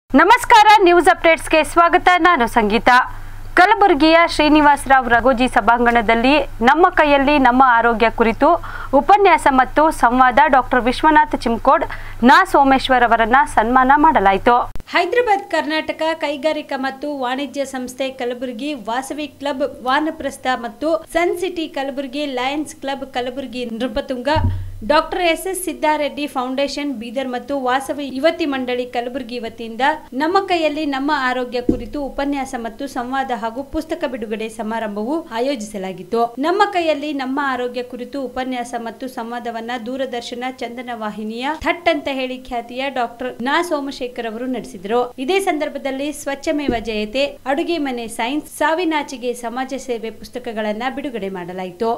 ನಮಸ್ಕಾರ ನ್ಯೂಸ್ ಅಪ್ಡೇಟ್ಸ್ಗೆ ಸ್ವಾಗತ ನಾನು ಸಂಗೀತ ಕಲಬುರಗಿಯ ಶ್ರೀನಿವಾಸರಾವ್ ರಘೋಜಿ ಸಭಾಂಗಣದಲ್ಲಿ ನಮ್ಮ ಕೈಯಲ್ಲಿ ನಮ್ಮ ಆರೋಗ್ಯ ಕುರಿತು ಉಪನ್ಯಾಸ ಮತ್ತು ಸಂವಾದ ಡಾಕ್ಟರ್ ವಿಶ್ವನಾಥ್ ಚಿಮ್ಕೋಡ್ ನಾ ಸೋಮೇಶ್ವರ್ ಅವರನ್ನ ಸನ್ಮಾನ ಮಾಡಲಾಯಿತು ಹೈದರಾಬಾದ್ ಕರ್ನಾಟಕ ಕೈಗಾರಿಕಾ ಮತ್ತು ವಾಣಿಜ್ಯ ಸಂಸ್ಥೆ ಕಲಬುರಗಿ ವಾಸವಿ ಕ್ಲಬ್ ವಾನಪ್ರಸ್ಥ ಮತ್ತು sun city Kalaburagi lions club Kalaburagi Nrupatunga doctor S S Siddareddy foundation Bidar ಮತ್ತು ವಾಸವಿ ಯುವತಿ ಮಂಡಳಿ ಕಲಬುರಗಿ ವತಿಯಿಂದ ನಮ್ಮ ಕೈಯಲ್ಲಿ ನಮ್ಮ ಆರೋಗ್ಯ ಕುರಿತು ಉಪನ್ಯಾಸ ಮತ್ತು ಸಂವಾದ ಹಾಗೂ ಪುಸ್ತಕ ಬಿಡುಗಡೆ ಸಮಾರಂಭವು ಆಯೋಜಿಸಲಾಗಿತ್ತು ನಮ್ಮ ಕೈಯಲ್ಲಿ ನಮ್ಮ ಆರೋಗ್ಯ ಕುರಿತು ಉಪನ್ಯಾಸ ಮತ್ತು ಸಂವಾದವನ್ನ ದೂರದರ್ಶನ ಚಂದನ ವಾಹಿನಿಯ ಥಟ್ ಅಂತ ಹೇಳಿ ಖ್ಯಾತಿಯ ಡಾಕ್ಟರ್ ನಾ ಸೋಮಶೇಖರ್ ಅವರು ನಡೆಸಿದರು ಇದೇ ಸಂದರ್ಭದಲ್ಲಿ ಸ್ವಚ್ಛಮೇವ ಜಯತೆ ಅಡುಗೆ ಮನೆ ಸೈನ್ಸ್ ಸಾವಿನಾಚಿಗೆ ಸಮಾಜ ಸೇವೆ ಪುಸ್ತಕಗಳನ್ನ ಬಿಡುಗಡೆ ಮಾಡಲಾಯಿತು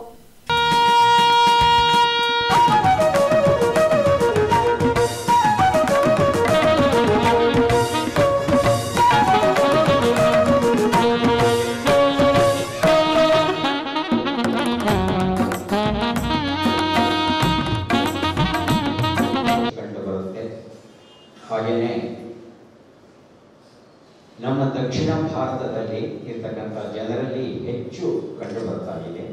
ಕಂಡು ಬರುತ್ತೆ ಹಾಗೆಯೇ ನಮ್ಮ ದಕ್ಷಿಣ ಭಾರತದಲ್ಲಿ ಇರ್ತಕ್ಕಂಥ ಜನರಲ್ಲಿ ಹೆಚ್ಚು ಕಂಡು ಬರ್ತಾ ಇದೆ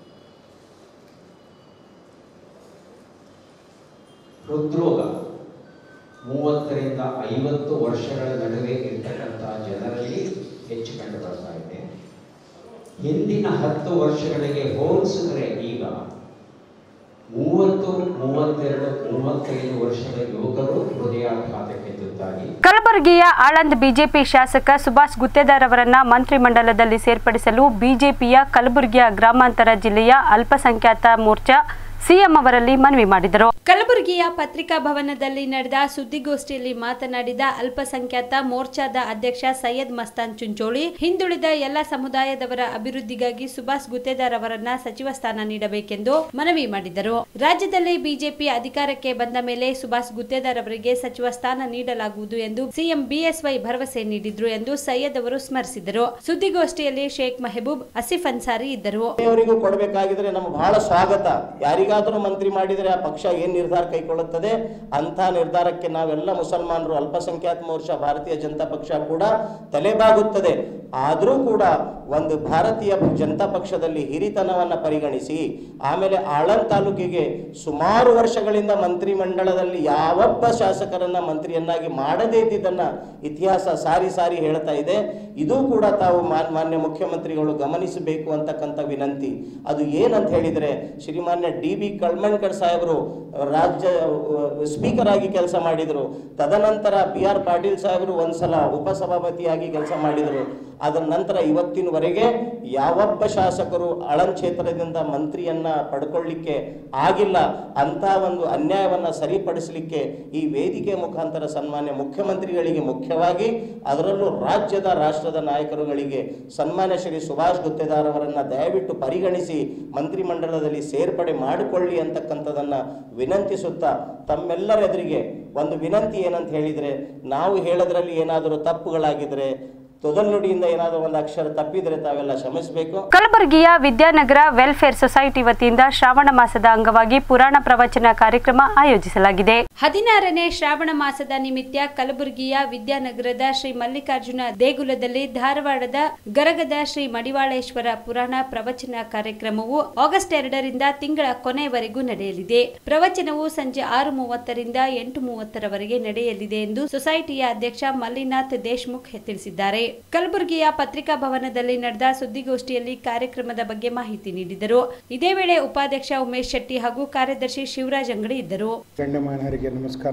ಹೃದ್ರೋಗ ಮೂವತ್ತರಿಂದ ಐವತ್ತು ವರ್ಷಗಳ ನಡುವೆ ಇರ್ತಕ್ಕಂಥ ಜನರಲ್ಲಿ ಹೆಚ್ಚು ಕಂಡು ಬರ್ತಾ ಇದೆ ಹಿಂದಿನ ಹತ್ತು ವರ್ಷಗಳಿಗೆ ಹೋಲಿಸಿದ್ರೆ ಈಗ ಮೂವತ್ತು ಮೂವತ್ತೆರಡು ಮೂವತ್ತೈದು ವರ್ಷದ ಯುವಕರು ಹೃದಯಾಘಾತಕ್ಕೆ ತುತ್ತಾಗಿ ಕಲಬುರಗಿಯ ಆಳಂದ್ ಬಿಜೆಪಿ ಶಾಸಕ ಸುಭಾಷ್ ಗುತ್ತೇದಾರ್ ಅವರನ್ನ ಮಂತ್ರಿಮಂಡಲದಲ್ಲಿ ಸೇರ್ಪಡಿಸಲು ಬಿಜೆಪಿಯ ಕಲಬುರಗಿಯ ಗ್ರಾಮಾಂತರ ಜಿಲ್ಲೆಯ ಅಲ್ಪಸಂಖ್ಯಾತ ಮೋರ್ಚಾ ಸಿಎಂ ಅವರಲ್ಲಿ ಮನವಿ ಮಾಡಿದರು ಕಲಬುರಗಿಯ ಪತ್ರಿಕಾ ಭವನದಲ್ಲಿ ನಡೆದ ಸುದ್ದಿಗೋಷ್ಠಿಯಲ್ಲಿ ಮಾತನಾಡಿದ ಅಲ್ಪಸಂಖ್ಯಾತ ಮೋರ್ಚಾದ ಅಧ್ಯಕ್ಷ ಸೈಯದ್ ಮಸ್ತಾನ್ ಚುಂಚೋಳಿ ಹಿಂದುಳಿದ ಎಲ್ಲ ಸಮುದಾಯದವರ ಅಭಿವೃದ್ಧಿಗಾಗಿ ಸುಭಾಷ್ ಗುತ್ತೇದಾರ್ ಅವರನ್ನ ಸಚಿವ ಸ್ಥಾನ ನೀಡಬೇಕೆಂದು ಮನವಿ ಮಾಡಿದರು ರಾಜ್ಯದಲ್ಲಿ ಬಿಜೆಪಿ ಅಧಿಕಾರಕ್ಕೆ ಬಂದ ಮೇಲೆ ಸುಭಾಷ್ ಗುತ್ತೇದಾರ್ ಅವರಿಗೆ ಸಚಿವ ಸ್ಥಾನ ನೀಡಲಾಗುವುದು ಎಂದು ಸಿಎಂ ಬಿಎಸ್ವೈ ಭರವಸೆ ನೀಡಿದ್ರು ಎಂದು ಸೈಯದ್ ಅವರು ಸ್ಮರಿಸಿದರು ಸುದ್ದಿಗೋಷ್ಠಿಯಲ್ಲಿ ಶೇಖ್ ಮೆಹಬೂಬ್ ಅಸಿಫ್ ಅನ್ಸಾರಿ ಇದ್ದರು ಅವರಿಗೂ ಕೊಡಬೇಕಾಗಿದ್ರೆ ನಮ್ಗೆ ಬಹಳ ಸ್ವಾಗತ ಯಾರಿಗಾದರೂ ಮಂತ್ರಿ ಮಾಡಿದರೆ ಆ ಪಕ್ಷ ಏನು ನಿರ್ಧಾರ ಕೈಗೊಳ್ಳುತ್ತದೆ ಅಂಥ ನಿರ್ಧಾರಕ್ಕೆ ನಾವೆಲ್ಲ ಮುಸಲ್ಮಾನರು ಅಲ್ಪಸಂಖ್ಯಾತ ಮೋರ್ಚಾ ಭಾರತೀಯ ಜನತಾ ಪಕ್ಷ ಕೂಡ ತಲೆಬಾಗುತ್ತದೆ ಆದರೂ ಕೂಡ ಒಂದು ಭಾರತೀಯ ಜನತಾ ಪಕ್ಷದಲ್ಲಿ ಹಿರಿತನವನ್ನು ಪರಿಗಣಿಸಿ ಆಮೇಲೆ ಆಳಂದ್ ತಾಲೂಕಿಗೆ ಸುಮಾರು ವರ್ಷಗಳಿಂದ ಮಂತ್ರಿಮಂಡಲದಲ್ಲಿ ಯಾವೊಬ್ಬ ಶಾಸಕರನ್ನ ಮಂತ್ರಿಯನ್ನಾಗಿ ಮಾಡದೇ ಇದ್ದಿದ್ದನ್ನ ಇತಿಹಾಸ ಸಾರಿ ಸಾರಿ ಹೇಳ್ತಾ ಇದೆ ಇದು ಕೂಡ ತಾವು ಮಾನ್- ಮಾನ್ಯ ಮುಖ್ಯಮಂತ್ರಿಗಳು ಗಮನಿಸಬೇಕು ಅಂತಕ್ಕಂಥ ವಿನಂತಿ ಅದು ಏನಂತ ಹೇಳಿದರೆ ಶ್ರೀಮಾನ್ಯ ಡಿ ಬಿ ಕಳ್ಮಣ್ಕರ್ ಸಾಹೇಬರು ರಾಜ್ಯ ಸ್ಪೀಕರ್ ಆಗಿ ಕೆಲಸ ಮಾಡಿದರು ತದನಂತರ ಬಿ ಆರ್ ಪಾಟೀಲ್ ಸಾಹೇಬರು ಒಂದ್ಸಲ ಉಪಸಭಾಪತಿಯಾಗಿ ಕೆಲಸ ಮಾಡಿದರು ಅದರ ನಂತರ ಇವತ್ತಿನವರೆಗೆ ಯಾವೊಬ್ಬ ಶಾಸಕರು ಆಳಂದ್ ಕ್ಷೇತ್ರದಿಂದ ಮಂತ್ರಿಯನ್ನ ಪಡ್ಕೊಳ್ಳಿಕ್ಕೆ ಆಗಿಲ್ಲ ಅಂತ ಒಂದು ಅನ್ಯಾಯವನ್ನ ಸರಿಪಡಿಸಲಿಕ್ಕೆ ಈ ವೇದಿಕೆ ಮುಖಾಂತರ ಸನ್ಮಾನ್ಯ ಮುಖ್ಯಮಂತ್ರಿಗಳಿಗೆ ಮುಖ್ಯವಾಗಿ ಅದರಲ್ಲೂ ರಾಜ್ಯದ ರಾಷ್ಟ್ರದ ನಾಯಕರುಗಳಿಗೆ ಸನ್ಮಾನ್ಯ ಶ್ರೀ ಸುಭಾಷ್ ಗುತ್ತೇದಾರ್ ಅವರನ್ನ ದಯವಿಟ್ಟು ಪರಿಗಣಿಸಿ ಮಂತ್ರಿಮಂಡಲದಲ್ಲಿ ಸೇರ್ಪಡೆ ಮಾಡಿಕೊಳ್ಳಿ ಅಂತಕ್ಕಂಥದನ್ನ ವಿನಂತಿಸುತ್ತಾ ತಮ್ಮೆಲ್ಲರ ಎದುರಿಗೆ ಒಂದು ವಿನಂತಿ ಏನಂತ ಹೇಳಿದರೆ ನಾವು ಹೇಳೋದ್ರಲ್ಲಿ ಏನಾದರೂ ತಪ್ಪುಗಳಾಗಿದ್ರೆ ತೊದಲ್ನುಡಿಯಿಂದ ಏನಾದರೂ ಒಂದು ಅಕ್ಷರ ತಪ್ಪಿದರೆ ತಾವೆಲ್ಲ ಕ್ಷಮಿಸಬೇಕು ಕಲಬುರಗಿಯ ವಿದ್ಯಾನಗರ ವೆಲ್ಫೇರ್ ಸೊಸೈಟಿ ವತಿಯಿಂದ ಶ್ರಾವಣ ಮಾಸದ ಅಂಗವಾಗಿ ಪುರಾಣ ಪ್ರವಚನ ಕಾರ್ಯಕ್ರಮ ಆಯೋಜಿಸಲಾಗಿದೆ ಹದಿನಾರನೇ ಶ್ರಾವಣ ಮಾಸದ ನಿಮಿತ್ತ ಕಲಬುರಗಿಯ ವಿದ್ಯಾನಗರದ ಶ್ರೀ ಮಲ್ಲಿಕಾರ್ಜುನ ದೇಗುಲದಲ್ಲಿ ಧಾರವಾಡದ ಗರಗದ ಶ್ರೀ ಮಡಿವಾಳೇಶ್ವರ ಪುರಾಣ ಪ್ರವಚನ ಕಾರ್ಯಕ್ರಮವು ಆಗಸ್ಟ್ ಎರಡರಿಂದ ತಿಂಗಳ ಕೊನೆಯವರೆಗೂ ನಡೆಯಲಿದೆ ಪ್ರವಚನವು ಸಂಜೆ ಆರು ಮೂವತ್ತರಿಂದ ಎಂಟು ಮೂವತ್ತರವರೆಗೆ ನಡೆಯಲಿದೆ ಎಂದು ಸೊಸೈಟಿಯ ಅಧ್ಯಕ್ಷ ಮಲ್ಲಿನಾಥ್ ದೇಶ್ಮುಖ್ ತಿಳಿಸಿದ್ದಾರೆ ಕಲಬುರಗಿಯ ಪತ್ರಿಕಾ ಭವನದಲ್ಲಿ ನಡೆದ ಸುದ್ದಿಗೋಷ್ಠಿಯಲ್ಲಿ ಕಾರ್ಯಕ್ರಮದ ಬಗ್ಗೆ ಮಾಹಿತಿ ನೀಡಿದರು ಇದೇ ವೇಳೆ ಉಪಾಧ್ಯಕ್ಷ ಉಮೇಶ್ ಶೆಟ್ಟಿ ಹಾಗೂ ಕಾರ್ಯದರ್ಶಿ ಶಿವರಾಜ್ ಅಂಗಡಿ ಇದ್ದರು ಗಣ್ಯಮಾನ್ಯರಿಗೆ ನಮಸ್ಕಾರ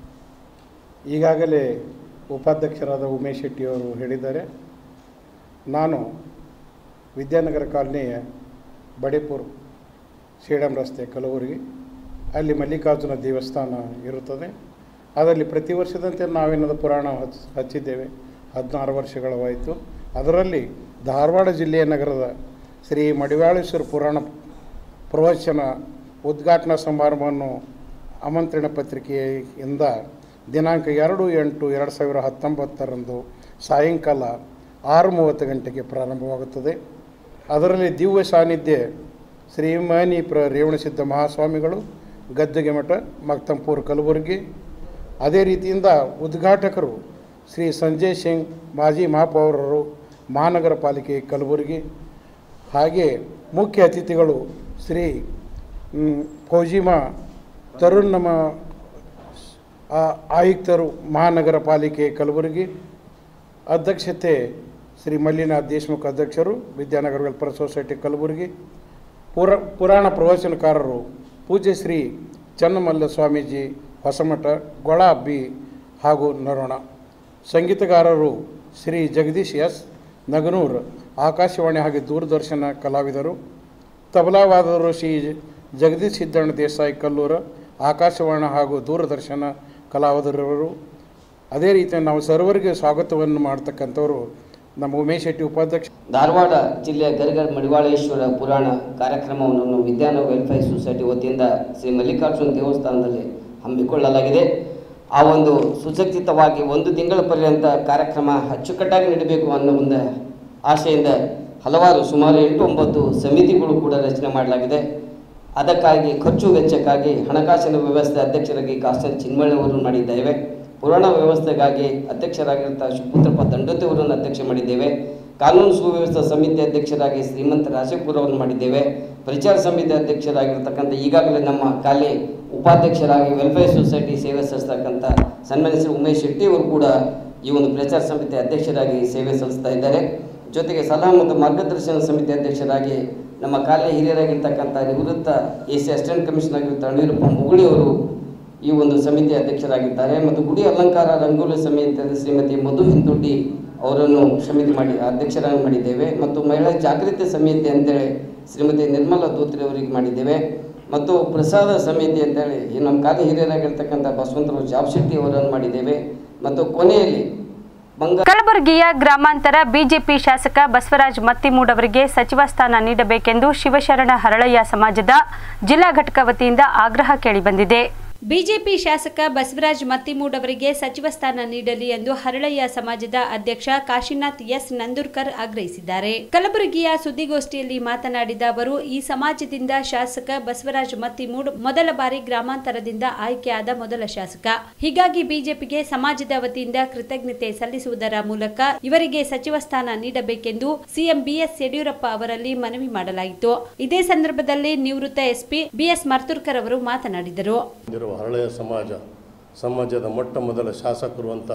ಈಗಾಗಲೇ ಉಪಾಧ್ಯಕ್ಷರಾದ ಉಮೇಶ್ ಶೆಟ್ಟಿಯವರು ಹೇಳಿದ್ದಾರೆ ನಾನು ವಿದ್ಯಾನಗರ ಕಾಲನಿಯ ಬಡೇಪುರ್ ಸೇಡಂ ರಸ್ತೆ ಕಲಬುರಗಿ ಅಲ್ಲಿ ಮಲ್ಲಿಕಾರ್ಜುನ ದೇವಸ್ಥಾನ ಇರುತ್ತದೆ ಅದರಲ್ಲಿ ಪ್ರತಿ ವರ್ಷದಂತೆ ನಾವೇನದು ಪುರಾಣ ಹಚ್ ಹಚ್ಚಿದ್ದೇವೆ ಹದಿನಾರು ವರ್ಷಗಳವಾಯಿತು ಅದರಲ್ಲಿ ಧಾರವಾಡ ಜಿಲ್ಲೆಯ ನಗರದ ಶ್ರೀ ಮಡಿವಾಳೇಶ್ವರ ಪುರಾಣ ಪ್ರವಚನ ಉದ್ಘಾಟನಾ ಸಮಾರಂಭವನ್ನು ಆಮಂತ್ರಣ ಪತ್ರಿಕೆಯಿಂದ ದಿನಾಂಕ ಎರಡು ಎಂಟು ಎರಡು ಸಾವಿರ ಹತ್ತೊಂಬತ್ತರಂದು ಸಾಯಂಕಾಲ ಆರು ಮೂವತ್ತು ಗಂಟೆಗೆ ಪ್ರಾರಂಭವಾಗುತ್ತದೆ ಅದರಲ್ಲಿ ದಿವ್ಯ ಸಾನ್ನಿಧ್ಯ ಶ್ರೀಮಾನಿ ಪ್ರ ರೇವಣಸಿದ್ಧ ಮಹಾಸ್ವಾಮಿಗಳು ಗದ್ದುಗೆ ಮಠ ಮಕ್ತಂಪುರ ಕಲಬುರಗಿ ಅದೇ ರೀತಿಯಿಂದ ಉದ್ಘಾಟಕರು ಶ್ರೀ ಸಂಜಯ್ ಸಿಂಗ್ ಮಾಜಿ ಮಹಾಪೌರರು ಮಹಾನಗರ ಪಾಲಿಕೆ ಕಲಬುರಗಿ ಹಾಗೆ ಮುಖ್ಯ ಅತಿಥಿಗಳು ಶ್ರೀ ಮ್, ಫೌಜಿಮಾ ತರುಣ್ ನಮ್ಮ ಆ- ಆಯುಕ್ತರು ಮಹಾನಗರ ಪಾಲಿಕೆ ಕಲಬುರಗಿ ಅಧ್ಯಕ್ಷತೆ ಶ್ರೀ ಮಲ್ಲಿನಾಥ್ ದೇಶಮುಖ್ ಅಧ್ಯಕ್ಷರು ವಿದ್ಯಾನಗರ ವೆಲ್ಫೇರ್ ಸೊಸೈಟಿ ಕಲಬುರಗಿ ಪುರ ಪುರಾಣ ಪ್ರವಚನಕಾರರು ಪೂಜ್ಯ ಶ್ರೀ ಚನ್ನಮಲ್ಲ ಸ್ವಾಮೀಜಿ ಹೊಸಮಠ ಗೊಳ ಬಿ ಹಾಗೂ ನರೋಣ ಸಂಗೀತಗಾರರು ಶ್ರೀ ಜಗದೀಶ್ ಎಸ್ ನಗನೂರ್ ಆಕಾಶವಾಣಿ ಹಾಗೂ ದೂರದರ್ಶನ ಕಲಾವಿದರು ತಬಲಾವಾದವರು ಶ್ರೀ ಜಗದೀಶ್ ಸಿದ್ದಣ್ಣ ದೇಸಾಯಿ ಕಲ್ಲೂರು ಆಕಾಶವಾಣಿ ಹಾಗೂ ದೂರದರ್ಶನ ಕಲಾವಿದರವರು ಅದೇ ರೀತಿ ನಾವು ಸರ್ವರಿಗೆ ಸ್ವಾಗತವನ್ನು ಮಾಡ್ತಕ್ಕಂಥವರು ನಮ್ಮ ಉಮೇಶ್ ಶೆಟ್ಟಿ ಉಪಾಧ್ಯಕ್ಷ ಧಾರವಾಡ ಜಿಲ್ಲೆಯ ಗರಿಗರ ಮಡಿವಾಳೇಶ್ವರ ಪುರಾಣ ಕಾರ್ಯಕ್ರಮವನ್ನು ವಿದ್ಯಾನ ವೆಲ್ಫೇರ್ ಸೊಸೈಟಿ ವತಿಯಿಂದ ಶ್ರೀ ಮಲ್ಲಿಕಾರ್ಜುನ ದೇವಸ್ಥಾನದಲ್ಲಿ ಹಮ್ಮಿಕೊಳ್ಳಲಾಗಿದೆ ಆ ಒಂದು ಸುಸಜ್ಜಿತವಾಗಿ ಒಂದು ತಿಂಗಳ ಪರ್ಯಂತ ಕಾರ್ಯಕ್ರಮ ಅಚ್ಚುಕಟ್ಟಾಗಿ ನಡೀಬೇಕು ಅನ್ನೋ ಒಂದು ಆಶೆಯಿಂದ ಹಲವಾರು ಸುಮಾರು ಎಂಟು ಒಂಬತ್ತು ಸಮಿತಿಗಳು ಕೂಡ ರಚನೆ ಮಾಡಲಾಗಿದೆ ಅದಕ್ಕಾಗಿ ಖರ್ಚು ವೆಚ್ಚಕ್ಕಾಗಿ ಹಣಕಾಸಿನ ವ್ಯವಸ್ಥೆ ಅಧ್ಯಕ್ಷರಾಗಿ ಕಾಸ್ತನ್ ಚಿನ್ಮಳ್ಳಿ ಅವರು ಮಾಡಿದ್ದೇವೆ ಪುರಾಣ ವ್ಯವಸ್ಥೆಗಾಗಿ ಅಧ್ಯಕ್ಷರಾಗಿರುತ್ತ ಸುಪುತ್ರಪ್ಪ ದಂಡೋತಿ ಅವರನ್ನು ಅಧ್ಯಕ್ಷ ಮಾಡಿದ್ದೇವೆ ಕಾನೂನು ಸುವ್ಯವಸ್ಥೆ ಸಮಿತಿ ಅಧ್ಯಕ್ಷರಾಗಿ ಶ್ರೀಮಂತ ರಾಜಪುರ ಅವರನ್ನು ಮಾಡಿದ್ದೇವೆ ಪ್ರಚಾರ ಸಮಿತಿ ಅಧ್ಯಕ್ಷರಾಗಿರ್ತಕ್ಕಂಥ ಈಗಾಗಲೇ ನಮ್ಮ ಕಾಲಿ ಉಪಾಧ್ಯಕ್ಷರಾಗಿ ವೆಲ್ಫೇರ್ ಸೊಸೈಟಿ ಸೇವೆ ಸಲ್ಲಿಸ್ತಕ್ಕಂಥ ಸನ್ಮಾನ್ಯ ಶ್ರೀ ಉಮೇಶ್ ಶೆಟ್ಟಿ ಅವರು ಕೂಡ ಈ ಒಂದು ಪ್ರಚಾರ ಸಮಿತಿ ಅಧ್ಯಕ್ಷರಾಗಿ ಸೇವೆ ಸಲ್ಲಿಸ್ತಾ ಇದ್ದಾರೆ ಜೊತೆಗೆ ಸಲಹಾ ಮತ್ತು ಮಾರ್ಗದರ್ಶನ ಸಮಿತಿ ಅಧ್ಯಕ್ಷರಾಗಿ ನಮ್ಮ ಕಾಲೇ ಹಿರಿಯರಾಗಿರ್ತಕ್ಕಂಥ ನಿವೃತ್ತ ಎ ಸಿ ಅಸಿಸ್ಟೆಂಟ್ ಕಮಿಷನರ್ ಆಗಿರ್ತ ಅಣ್ಣೀರಪ್ಪ ಮುಗುಳಿ ಅವರು ಈ ಒಂದು ಸಮಿತಿ ಅಧ್ಯಕ್ಷರಾಗಿದ್ದಾರೆ ಮತ್ತು ಗುಡಿ ಅಲಂಕಾರ ರಂಗೋಲಿ ಸಮಿತಿ ಶ್ರೀಮತಿ ಮಧು ಹಿಂದುಡ್ಡಿ ಅವರನ್ನು ಸಮಿತಿ ಮಾಡಿ ಅಧ್ಯಕ್ಷರಾಗಿ ಮಾಡಿದ್ದೇವೆ ಮತ್ತು ಮಹಿಳಾ ಜಾಗೃತಿ ಸಮಿತಿ ಅಂತೇಳಿ ಶ್ರೀಮತಿ ನಿರ್ಮಲಾ ದೂತ್ರಿ ಅವರಿಗೆ ಮಾಡಿದ್ದೇವೆ ಮತ್ತು ಪ್ರಸಾದ ಸಮಿತಿ ಅಂತೇಳಿ ಈ ನಮ್ಮ ಕಾಲ ಹಿರಿಯರಾಗಿರ್ತಕ್ಕಂಥ ಬಸವಂತರಾವ್ ಜಾಬ್ ಶೆಟ್ಟಿ ಅವರನ್ನು ಮಾಡಿದ್ದೇವೆ ಮತ್ತು ಕೊನೆಯಲ್ಲಿ ಬಂಗಾರ ಕಲಬುರಗಿಯ ಗ್ರಾಮಾಂತರ ಬಿಜೆಪಿ ಶಾಸಕ ಬಸವರಾಜ್ ಮತ್ತಿಮೂಡ್ ಅವರಿಗೆ ಸಚಿವ ಸ್ಥಾನ ನೀಡಬೇಕೆಂದು ಶಿವಶರಣ ಹರಳಯ್ಯ ಸಮಾಜದ ಜಿಲ್ಲಾ ಘಟಕ ವತಿಯಿಂದ ಆಗ್ರಹ ಕೇಳಿಬಂದಿದೆ ಬಿಜೆಪಿ ಶಾಸಕ ಬಸವರಾಜ್ ಮತ್ತಿಮೂಡ್ ಅವರಿಗೆ ಸಚಿವ ಸ್ಥಾನ ನೀಡಲಿ ಎಂದು ಹರಳಯ್ಯ ಸಮಾಜದ ಅಧ್ಯಕ್ಷ ಕಾಶಿನಾಥ್ ಎಸ್ ನಂದೂರ್ಕರ್ ಆಗ್ರಹಿಸಿದ್ದಾರೆ ಕಲಬುರಗಿಯ ಸುದ್ದಿಗೋಷ್ಠಿಯಲ್ಲಿ ಮಾತನಾಡಿದ ಅವರು ಈ ಸಮಾಜದಿಂದ ಶಾಸಕ ಬಸವರಾಜ್ ಮತ್ತಿಮೂಡ್ ಮೊದಲ ಬಾರಿ ಗ್ರಾಮಾಂತರದಿಂದ ಆಯ್ಕೆಯಾದ ಮೊದಲ ಶಾಸಕ ಹೀಗಾಗಿ ಬಿಜೆಪಿಗೆ ಸಮಾಜದ ವತಿಯಿಂದ ಕೃತಜ್ಞತೆ ಸಲ್ಲಿಸುವುದರ ಮೂಲಕ ಇವರಿಗೆ ಸಚಿವ ಸ್ಥಾನ ನೀಡಬೇಕೆಂದು ಸಿಎಂ ಬಿಎಸ್ ಯಡಿಯೂರಪ್ಪ ಅವರಲ್ಲಿ ಮನವಿ ಮಾಡಲಾಯಿತು ಇದೇ ಸಂದರ್ಭದಲ್ಲಿ ನಿವೃತ್ತ ಎಸ್ಪಿ ಬಿಎಸ್ ಮರ್ತುರ್ಕರ್ ಅವರು ಮಾತನಾಡಿದರು ಇರುವ ಹರಳೆಯ ಸಮಾಜ ಸಮಾಜದ ಮೊಟ್ಟ ಮೊದಲ ಶಾಸಕರು ಅಂತ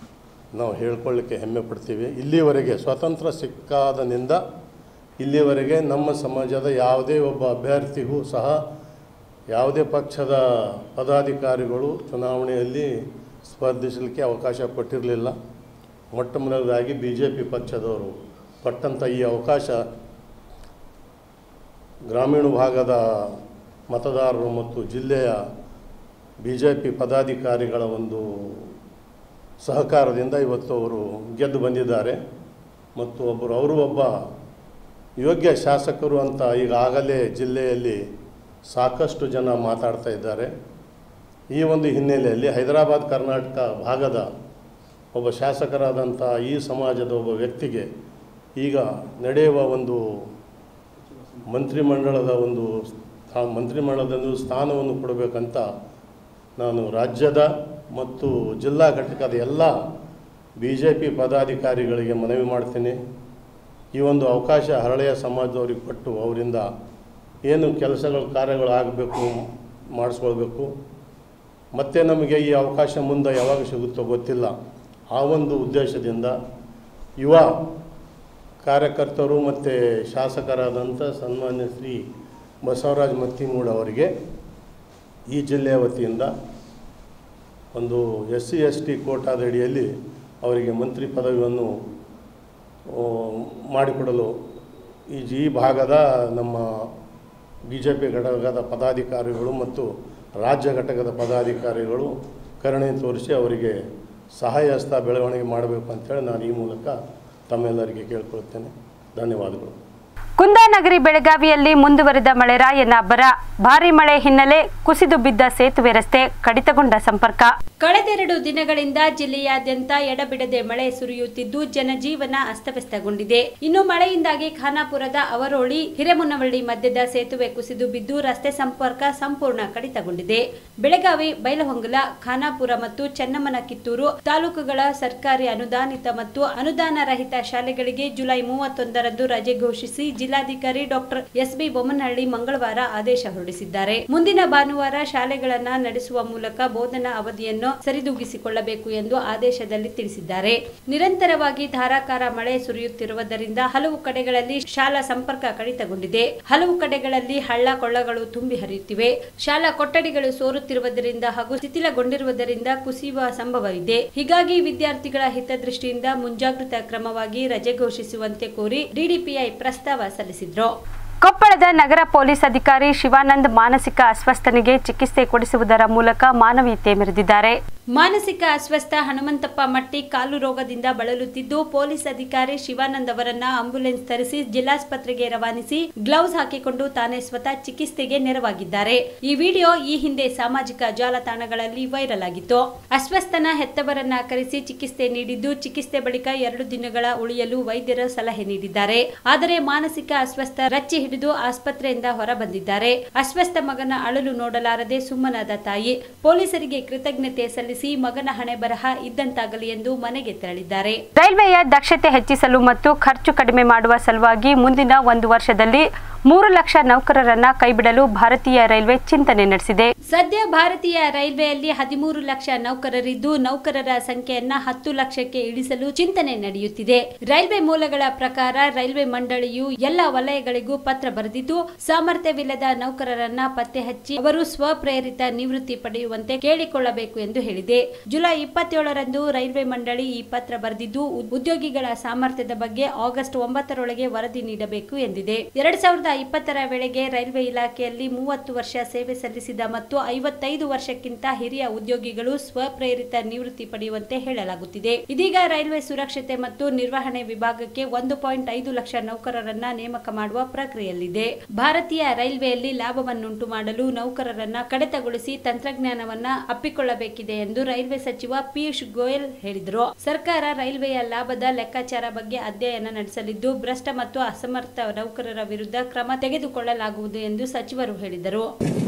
ನಾವು ಹೇಳ್ಕೊಳ್ಳಿಕ್ಕೆ ಹೆಮ್ಮೆ ಪಡ್ತೀವಿ ಇಲ್ಲಿವರೆಗೆ ಸ್ವತಂತ್ರ ಸಿಕ್ಕಾದನಿಂದ ಇಲ್ಲಿವರೆಗೆ ನಮ್ಮ ಸಮಾಜದ ಯಾವುದೇ ಒಬ್ಬ ಅಭ್ಯರ್ಥಿಗೂ ಸಹ ಯಾವುದೇ ಪಕ್ಷದ ಪದಾಧಿಕಾರಿಗಳು ಚುನಾವಣೆಯಲ್ಲಿ ಸ್ಪರ್ಧಿಸಲಿಕ್ಕೆ ಅವಕಾಶ ಕೊಟ್ಟಿರಲಿಲ್ಲ ಮೊಟ್ಟ ಮೊದಲದಾಗಿ ಬಿ ಜೆ ಪಿ ಪಕ್ಷದವರು ಕೊಟ್ಟಂಥ ಈ ಅವಕಾಶ ಗ್ರಾಮೀಣ ಭಾಗದ ಮತದಾರರು ಮತ್ತು ಜಿಲ್ಲೆಯ ಬಿ ಜೆ ಪಿ ಪದಾಧಿಕಾರಿಗಳ ಒಂದು ಸಹಕಾರದಿಂದ ಇವತ್ತು ಅವರು ಗೆದ್ದು ಬಂದಿದ್ದಾರೆ ಮತ್ತು ಒಬ್ಬರು ಅವರು ಒಬ್ಬ ಯೋಗ್ಯ ಶಾಸಕರು ಅಂತ ಈಗಾಗಲೇ ಜಿಲ್ಲೆಯಲ್ಲಿ ಸಾಕಷ್ಟು ಜನ ಮಾತಾಡ್ತಾ ಇದ್ದಾರೆ ಈ ಒಂದು ಹಿನ್ನೆಲೆಯಲ್ಲಿ ಹೈದರಾಬಾದ್ ಕರ್ನಾಟಕ ಭಾಗದ ಒಬ್ಬ ಶಾಸಕರಾದಂಥ ಈ ಸಮಾಜದ ಒಬ್ಬ ವ್ಯಕ್ತಿಗೆ ಈಗ ನಡೆಯುವ ಒಂದು ಮಂತ್ರಿಮಂಡಲದ ಒಂದು ಸ್ಥಾ ಮಂತ್ರಿಮಂಡಲದ ಒಂದು ಸ್ಥಾನವನ್ನು ಕೊಡಬೇಕಂತ ನಾನು ರಾಜ್ಯದ ಮತ್ತು ಜಿಲ್ಲಾ ಘಟಕದ ಎಲ್ಲ ಬಿ ಜೆ ಪಿ ಪದಾಧಿಕಾರಿಗಳಿಗೆ ಮನವಿ ಮಾಡ್ತೀನಿ ಈ ಒಂದು ಅವಕಾಶ ಹರಳೆಯ ಸಮಾಜದವ್ರಿಗೆ ಕೊಟ್ಟು ಅವರಿಂದ ಏನು ಕೆಲಸಗಳು ಕಾರ್ಯಗಳು ಆಗಬೇಕು ಮಾಡಿಸ್ಕೊಳ್ಬೇಕು ಮತ್ತೆ ನಮಗೆ ಈ ಅವಕಾಶ ಮುಂದೆ ಯಾವಾಗ ಸಿಗುತ್ತೋ ಗೊತ್ತಿಲ್ಲ ಆ ಒಂದು ಉದ್ದೇಶದಿಂದ ಯುವ ಕಾರ್ಯಕರ್ತರು ಮತ್ತು ಶಾಸಕರಾದಂಥ ಸನ್ಮಾನ್ಯ ಶ್ರೀ ಬಸವರಾಜ್ ಮತ್ತಿಮೂಡ್ ಅವರಿಗೆ ಈ ಜಿಲ್ಲೆಯ ವತಿಯಿಂದ ಒಂದು ಎಸ್ ಸಿ ಎಸ್ ಟಿ ಕೋಟಾದ ಅಡಿಯಲ್ಲಿ ಅವರಿಗೆ ಮಂತ್ರಿ ಪದವಿಯನ್ನು ಆ, ಮಾಡಿಕೊಡಲು ಈ ಜಿ ಭಾಗದ ನಮ್ಮ ಬಿ ಜೆ ಪಿ ಘಟಕದ ಪದಾಧಿಕಾರಿಗಳು ಮತ್ತು ರಾಜ್ಯ ಘಟಕದ ಪದಾಧಿಕಾರಿಗಳು ಕರುಣೆ ತೋರಿಸಿ ಅವರಿಗೆ ಸಹಾಯ ಹಸ್ತ ಬೆಳವಣಿಗೆ ಮಾಡಬೇಕು ಅಂತೇಳಿ ನಾನು ಈ ಮೂಲಕ ತಮ್ಮೆಲ್ಲರಿಗೆ ಕೇಳ್ಕೊಳ್ತೇನೆ ಧನ್ಯವಾದಗಳು ಕುಂದಾನಗರಿ ಬೆಳಗಾವಿಯಲ್ಲಿ ಮುಂದುವರೆದ ಮಳೆರಾಯನ ಅಬ್ಬರ ಭಾರಿ ಮಳೆ ಹಿನ್ನೆಲೆ ಕುಸಿದು ಬಿದ್ದ ಸೇತುವೆ ರಸ್ತೆ ಕಡಿತಗೊಂಡ ಸಂಪರ್ಕ ಕಳೆದೆರಡು ದಿನಗಳಿಂದ ಜಿಲ್ಲೆಯಾದ್ಯಂತ ಎಡಬಿಡದೆ ಮಳೆ ಸುರಿಯುತ್ತಿದ್ದು ಜನಜೀವನ ಅಸ್ತವ್ಯಸ್ತಗೊಂಡಿದೆ ಇನ್ನು ಮಳೆಯಿಂದಾಗಿ ಖಾನಾಪುರದ ಅವರೋಳಿ ಹಿರೇಮುನ್ನವಳ್ಳಿ ಮಧ್ಯದ ಸೇತುವೆ ಕುಸಿದು ಬಿದ್ದು ರಸ್ತೆ ಸಂಪರ್ಕ ಸಂಪೂರ್ಣ ಕಡಿತಗೊಂಡಿದೆ ಬೆಳಗಾವಿ ಬೈಲಹೊಂಗಲ ಖಾನಾಪುರ ಮತ್ತು ಚೆನ್ನಮ್ಮನ ಕಿತ್ತೂರು ತಾಲೂಕುಗಳ ಸರ್ಕಾರಿ ಅನುದಾನಿತ ಮತ್ತು ಅನುದಾನ ರಹಿತ ಶಾಲೆಗಳಿಗೆ ಜುಲೈ ಮೂವತ್ತೊಂದರಂದು ರಜೆ ಘೋಷಿಸಿ ಜಿಲ್ಲಾಧಿಕಾರಿ ಡಾಕ್ಟರ್ ಎಸ್ ಬಿ ಬೊಮ್ಮನಹಳ್ಳಿ ಮಂಗಳವಾರ ಆದೇಶ ಹೊರಡಿಸಿದ್ದಾರೆ ಮುಂದಿನ ಭಾನುವಾರ ಶಾಲೆಗಳನ್ನ ನಡೆಸುವ ಮೂಲಕ ಬೋಧನಾ ಅವಧಿಯನ್ನು ಸರಿದೂಗಿಸಿಕೊಳ್ಳಬೇಕು ಎಂದು ಆದೇಶದಲ್ಲಿ ತಿಳಿಸಿದ್ದಾರೆ ನಿರಂತರವಾಗಿ ಧಾರಾಕಾರ ಮಳೆ ಸುರಿಯುತ್ತಿರುವುದರಿಂದ ಹಲವು ಕಡೆಗಳಲ್ಲಿ ಶಾಲಾ ಸಂಪರ್ಕ ಕಡಿತಗೊಂಡಿದೆ ಹಲವು ಕಡೆಗಳಲ್ಲಿ ಹಳ್ಳ ಕೊಳ್ಳಗಳು ತುಂಬಿ ಹರಿಯುತ್ತಿವೆ ಶಾಲಾ ಕೊಠಡಿಗಳು ಸೋರುತ್ತಿರುವುದರಿಂದ ಹಾಗೂ ಶಿಥಿಲಗೊಂಡಿರುವುದರಿಂದ ಕುಸಿಯುವ ಸಂಭವವಿದೆ ಹೀಗಾಗಿ ವಿದ್ಯಾರ್ಥಿಗಳ ಹಿತದೃಷ್ಟಿಯಿಂದ ಮುಂಜಾಗ್ರತಾ ಕ್ರಮವಾಗಿ ರಜೆ ಘೋಷಿಸುವಂತೆ ಕೋರಿ ಡಿಡಿಪಿಐ ಪ್ರಸ್ತಾವ ಸಲ್ಲಿಸಿದ್ರು ಕೊಪ್ಪಳದ ನಗರ ಪೊಲೀಸ್ ಅಧಿಕಾರಿ ಶಿವಾನಂದ್ ಮಾನಸಿಕ ಅಸ್ವಸ್ಥನಿಗೆ ಚಿಕಿತ್ಸೆ ಕೊಡಿಸುವುದರ ಮೂಲಕ ಮಾನವೀಯತೆ ಮೆರೆದಿದ್ದಾರೆ ಮಾನಸಿಕ ಅಸ್ವಸ್ಥ ಹನುಮಂತಪ್ಪ ಮಟ್ಟಿ ಕಾಲು ರೋಗದಿಂದ ಬಳಲುತ್ತಿದ್ದು ಪೊಲೀಸ್ ಅಧಿಕಾರಿ ಶಿವಾನಂದ್ ಅವರನ್ನ ಆಂಬ್ಯುಲೆನ್ಸ್ ತರಿಸಿ ಜಿಲ್ಲಾಸ್ಪತ್ರೆಗೆ ರವಾನಿಸಿ ಗ್ಲೌಸ್ ಹಾಕಿಕೊಂಡು ತಾನೇ ಸ್ವತಃ ಚಿಕಿತ್ಸೆಗೆ ನೆರವಾಗಿದ್ದಾರೆ ಈ ವಿಡಿಯೋ ಈ ಹಿಂದೆ ಸಾಮಾಜಿಕ ಜಾಲತಾಣಗಳಲ್ಲಿ ವೈರಲ್ ಆಗಿತ್ತು ಅಸ್ವಸ್ಥನ ಹೆತ್ತವರನ್ನ ಕರೆಸಿ ಚಿಕಿತ್ಸೆ ನೀಡಿದ್ದು ಚಿಕಿತ್ಸೆ ಬಳಿಕ ಎರಡು ದಿನಗಳ ಉಳಿಯಲು ವೈದ್ಯರು ಸಲಹೆ ನೀಡಿದ್ದಾರೆ ಆದರೆ ಮಾನಸಿಕ ಅಸ್ವಸ್ಥ ರಚ್ಚಿ ಹಿಡಿದು ಆಸ್ಪತ್ರೆಯಿಂದ ಹೊರಬಂದಿದ್ದಾರೆ ಅಸ್ವಸ್ಥ ಮಗನ ಅಳಲು ನೋಡಲಾರದೆ ಸುಮ್ಮನಾದ ತಾಯಿ ಪೊಲೀಸರಿಗೆ ಕೃತಜ್ಞತೆ ಸಲ್ಲಿಸಿ ಮಗನ ಹಣೆ ಬರಹ ಇದ್ದಂತಾಗಲಿ ಎಂದು ಮನೆಗೆ ತೆರಳಿದ್ದಾರೆ ರೈಲ್ವೆಯ ದಕ್ಷತೆ ಹೆಚ್ಚಿಸಲು ಮತ್ತು ಖರ್ಚು ಕಡಿಮೆ ಮಾಡುವ ಸಲುವಾಗಿ ಮುಂದಿನ ಒಂದು ವರ್ಷದಲ್ಲಿ ಮೂರು ಲಕ್ಷ ನೌಕರರನ್ನ ಕೈಬಿಡಲು ಭಾರತೀಯ ರೈಲ್ವೆ ಚಿಂತನೆ ನಡೆಸಿದೆ ಸದ್ಯ ಭಾರತೀಯ ರೈಲ್ವೆಯಲ್ಲಿ ಹದಿಮೂರು ಲಕ್ಷ ನೌಕರರಿದ್ದು ನೌಕರರ ಸಂಖ್ಯೆಯನ್ನ ಹತ್ತು ಲಕ್ಷಕ್ಕೆ ಇಳಿಸಲು ಚಿಂತನೆ ನಡೆಯುತ್ತಿದೆ ರೈಲ್ವೆ ಮೂಲಗಳ ಪ್ರಕಾರ ರೈಲ್ವೆ ಮಂಡಳಿಯು ಎಲ್ಲ ವಲಯಗಳಿಗೂ ಪತ್ರ ಬರೆದಿದ್ದು ಸಾಮರ್ಥ್ಯವಿಲ್ಲದ ನೌಕರರನ್ನ ಪತ್ತೆ ಹಚ್ಚಿ ಅವರು ಸ್ವಪ್ರೇರಿತ ನಿವೃತ್ತಿ ಪಡೆಯುವಂತೆ ಕೇಳಿಕೊಳ್ಳಬೇಕು ಎಂದು ಹೇಳಿದೆ ಜುಲೈ ಇಪ್ಪತ್ತೇಳರಂದು ರೈಲ್ವೆ ಮಂಡಳಿ ಈ ಪತ್ರ ಬರೆದಿದ್ದು ಉದ್ಯೋಗಿಗಳ ಸಾಮರ್ಥ್ಯದ ಬಗ್ಗೆ ಆಗಸ್ಟ್ ಒಂಬತ್ತರೊಳಗೆ ವರದಿ ನೀಡಬೇಕು ಎಂದಿದೆ ಎರಡ್ ಸಾವಿರದ ಇಪ್ಪತ್ತರ ವೇಳೆಗೆ ರೈಲ್ವೆ ಇಲಾಖೆಯಲ್ಲಿ ಮೂವತ್ತು ವರ್ಷ ಸೇವೆ ಸಲ್ಲಿಸಿದ ಮತ್ತು ಐವತ್ತೈದು ವರ್ಷಕ್ಕಿಂತ ಹಿರಿಯ ಉದ್ಯೋಗಿಗಳು ಸ್ವಪ್ರೇರಿತ ನಿವೃತ್ತಿ ಪಡೆಯುವಂತೆ ಹೇಳಲಾಗುತ್ತಿದೆ ಇದೀಗ ರೈಲ್ವೆ ಸುರಕ್ಷತೆ ಮತ್ತು ನಿರ್ವಹಣೆ ವಿಭಾಗಕ್ಕೆ ಒಂದು ಪಾಯಿಂಟ್ ಐದು ಲಕ್ಷ ನೌಕರರನ್ನ ನೇಮಕ ಮಾಡುವ ಪ್ರಕ್ರಿಯೆಯಲ್ಲಿದೆ ಭಾರತೀಯ ರೈಲ್ವೆಯಲ್ಲಿ ಲಾಭವನ್ನುಂಟು ಮಾಡಲು ನೌಕರರನ್ನ ಕಡಿತಗೊಳಿಸಿ ತಂತ್ರಜ್ಞಾನವನ್ನ ಅಪ್ಪಿಕೊಳ್ಳಬೇಕಿದೆ ಎಂದು ರೈಲ್ವೆ ಸಚಿವ ಪಿಯೂಷ್ ಗೋಯಲ್ ಹೇಳಿದರು ಸರ್ಕಾರ ರೈಲ್ವೆಯ ಲಾಭದ ಲೆಕ್ಕಾಚಾರ ಬಗ್ಗೆ ಅಧ್ಯಯನ ನಡೆಸಲಿದ್ದು ಭ್ರಷ್ಟ ಮತ್ತು ಅಸಮರ್ಥ ನೌಕರರ ವಿರುದ್ಧ ಕ್ರಮ ತೆಗೆದುಕೊಳ್ಳಲಾಗುವುದು ಎಂದು ಸಚಿವರು ಹೇಳಿದರು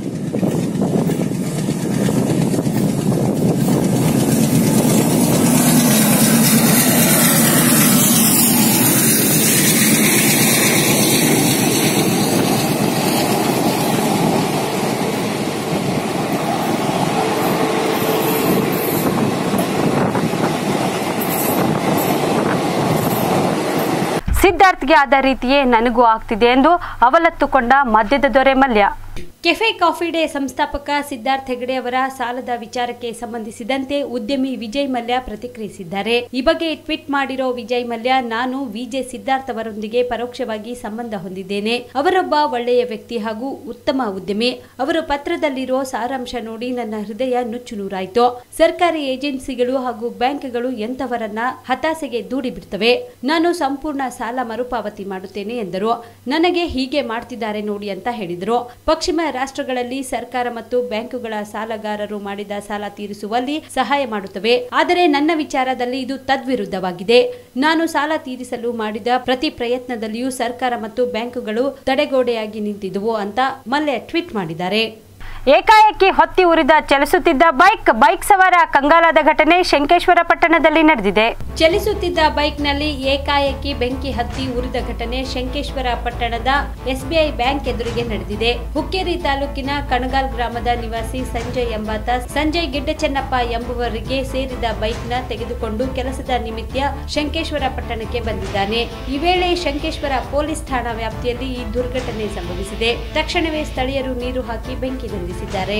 ಸಿದ್ಧಾರ್ಥ್ಗೆ ಆದ ರೀತಿಯೇ ನನಗೂ ಆಗ್ತಿದೆ ಎಂದು ಅವಲತ್ತುಕೊಂಡ ಮದ್ಯದ ದೊರೆ ಮಲ್ಯ ಕೆಫೆ ಕಾಫಿ ಡೇ ಸಂಸ್ಥಾಪಕ ಸಿದ್ಧಾರ್ಥ್ ಹೆಗಡೆ ಅವರ ಸಾಲದ ವಿಚಾರಕ್ಕೆ ಸಂಬಂಧಿಸಿದಂತೆ ಉದ್ಯಮಿ ವಿಜಯ್ ಮಲ್ಯ ಪ್ರತಿಕ್ರಿಯಿಸಿದ್ದಾರೆ ಈ ಬಗ್ಗೆ ಟ್ವೀಟ್ ಮಾಡಿರೋ ವಿಜಯ್ ಮಲ್ಯ ನಾನು ವಿಜೆ ಸಿದ್ಧಾರ್ಥ್ ಅವರೊಂದಿಗೆ ಪರೋಕ್ಷವಾಗಿ ಸಂಬಂಧ ಹೊಂದಿದ್ದೇನೆ ಅವರೊಬ್ಬ ಒಳ್ಳೆಯ ವ್ಯಕ್ತಿ ಹಾಗೂ ಉತ್ತಮ ಉದ್ಯಮಿ ಅವರು ಪತ್ರದಲ್ಲಿರೋ ಸಾರಾಂಶ ನೋಡಿ ನನ್ನ ಹೃದಯ ನುಚ್ಚು ನೂರಾಯ್ತು ಸರ್ಕಾರಿ ಏಜೆನ್ಸಿಗಳು ಹಾಗೂ ಬ್ಯಾಂಕ್ಗಳು ಎಂತವರನ್ನ ಹತಾಸೆಗೆ ದೂಡಿ ಬಿಡ್ತವೆ ನಾನು ಸಂಪೂರ್ಣ ಸಾಲ ಮರುಪಾವತಿ ಮಾಡುತ್ತೇನೆ ಎಂದರು ನನಗೆ ಹೀಗೆ ಮಾಡ್ತಿದ್ದಾರೆ ನೋಡಿ ಅಂತ ಹೇಳಿದರು ಪಶ್ಚಿಮ ರಾಷ್ಟ್ರಗಳಲ್ಲಿ ಸರ್ಕಾರ ಮತ್ತು ಬ್ಯಾಂಕುಗಳ ಸಾಲಗಾರರು ಮಾಡಿದ ಸಾಲ ತೀರಿಸುವಲ್ಲಿ ಸಹಾಯ ಮಾಡುತ್ತವೆ ಆದರೆ ನನ್ನ ವಿಚಾರದಲ್ಲಿ ಇದು ತದ್ವಿರುದ್ಧವಾಗಿದೆ ನಾನು ಸಾಲ ತೀರಿಸಲು ಮಾಡಿದ ಪ್ರತಿ ಪ್ರಯತ್ನದಲ್ಲಿಯೂ ಸರ್ಕಾರ ಮತ್ತು ಬ್ಯಾಂಕುಗಳು ತಡೆಗೋಡೆಯಾಗಿ ನಿಂತಿದ್ದುವು ಅಂತ ಮಲ್ಯ ಟ್ವೀಟ್ ಮಾಡಿದ್ದಾರೆ ಏಕಾಏಕಿ ಹೊತ್ತಿ ಉರಿದ ಚಲಿಸುತ್ತಿದ್ದ ಬೈಕ್ ಬೈಕ್ ಸವಾರ ಕಂಗಾಲಾದ ಘಟನೆ ಶಂಕೇಶ್ವರ ಪಟ್ಟಣದಲ್ಲಿ ನಡೆದಿದೆ ಚಲಿಸುತ್ತಿದ್ದ ಬೈಕ್ನಲ್ಲಿ ಏಕಾಏಕಿ ಬೆಂಕಿ ಹತ್ತಿ ಉರಿದ ಘಟನೆ ಶಂಕೇಶ್ವರ ಪಟ್ಟಣದ ಎಸ್ಬಿಐ ಬ್ಯಾಂಕ್ ಎದುರಿಗೆ ನಡೆದಿದೆ ಹುಕ್ಕೇರಿ ತಾಲೂಕಿನ ಕಣಗಾಲ್ ಗ್ರಾಮದ ನಿವಾಸಿ ಸಂಜಯ್ ಎಂಬಾತ ಸಂಜಯ್ ಗಿಡ್ಡಚನ್ನಪ್ಪ ಎಂಬುವರಿಗೆ ಸೇರಿದ ಬೈಕ್ನ ತೆಗೆದುಕೊಂಡು ಕೆಲಸದ ನಿಮಿತ್ತ ಶಂಕೇಶ್ವರ ಪಟ್ಟಣಕ್ಕೆ ಬಂದಿದ್ದಾನೆ ಈ ವೇಳೆ ಶಂಕೇಶ್ವರ ಪೊಲೀಸ್ ಠಾಣಾ ವ್ಯಾಪ್ತಿಯಲ್ಲಿ ಈ ದುರ್ಘಟನೆ ಸಂಭವಿಸಿದೆ ತಕ್ಷಣವೇ ಸ್ಥಳೀಯರು ನೀರು ಹಾಕಿ ಬೆಂಕಿ ನಂದಿಸಿದ್ದಾರೆ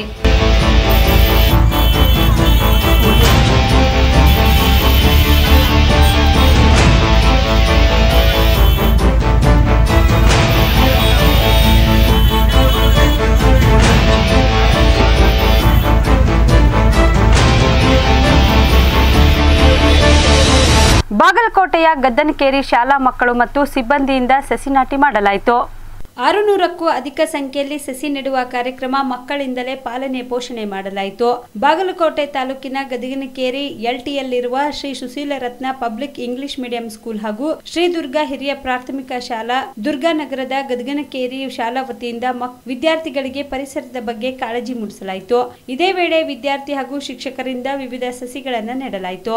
ಬಾಗಲಕೋಟೆಯ ಗದ್ದನಕೇರಿ ಶಾಲಾ ಮಕ್ಕಳು ಮತ್ತು ಸಿಬ್ಬಂದಿಯಿಂದ ಸಸಿ ನಾಟಿ ಮಾಡಲಾಯಿತು ಆರುನೂರಕ್ಕೂ ಅಧಿಕ ಸಂಖ್ಯೆಯಲ್ಲಿ ಸಸಿ ನೆಡುವ ಕಾರ್ಯಕ್ರಮ ಮಕ್ಕಳಿಂದಲೇ ಪಾಲನೆ ಪೋಷಣೆ ಮಾಡಲಾಯಿತು ಬಾಗಲಕೋಟೆ ತಾಲೂಕಿನ ಗದಗಿನಕೇರಿ ಎಲ್ಟಿಯಲ್ಲಿರುವ Shri Susheela Ratna public English medium school ಹಾಗೂ ಶ್ರೀ ದುರ್ಗಾ ಹಿರಿಯ ಪ್ರಾಥಮಿಕ ಶಾಲಾ ದುರ್ಗಾನಗರದ ಗದಗಿನಕೇರಿ ಶಾಲಾ ವತಿಯಿಂದ ಮಕ್- ವಿದ್ಯಾರ್ಥಿಗಳಿಗೆ ಪರಿಸರದ ಬಗ್ಗೆ ಕಾಳಜಿ ಮೂಡಿಸಲಾಯಿತು ಇದೇ ವೇಳೆ ವಿದ್ಯಾರ್ಥಿ ಹಾಗೂ ಶಿಕ್ಷಕರಿಂದ ವಿವಿಧ ಸಸಿಗಳನ್ನು ನೆಡಲಾಯಿತು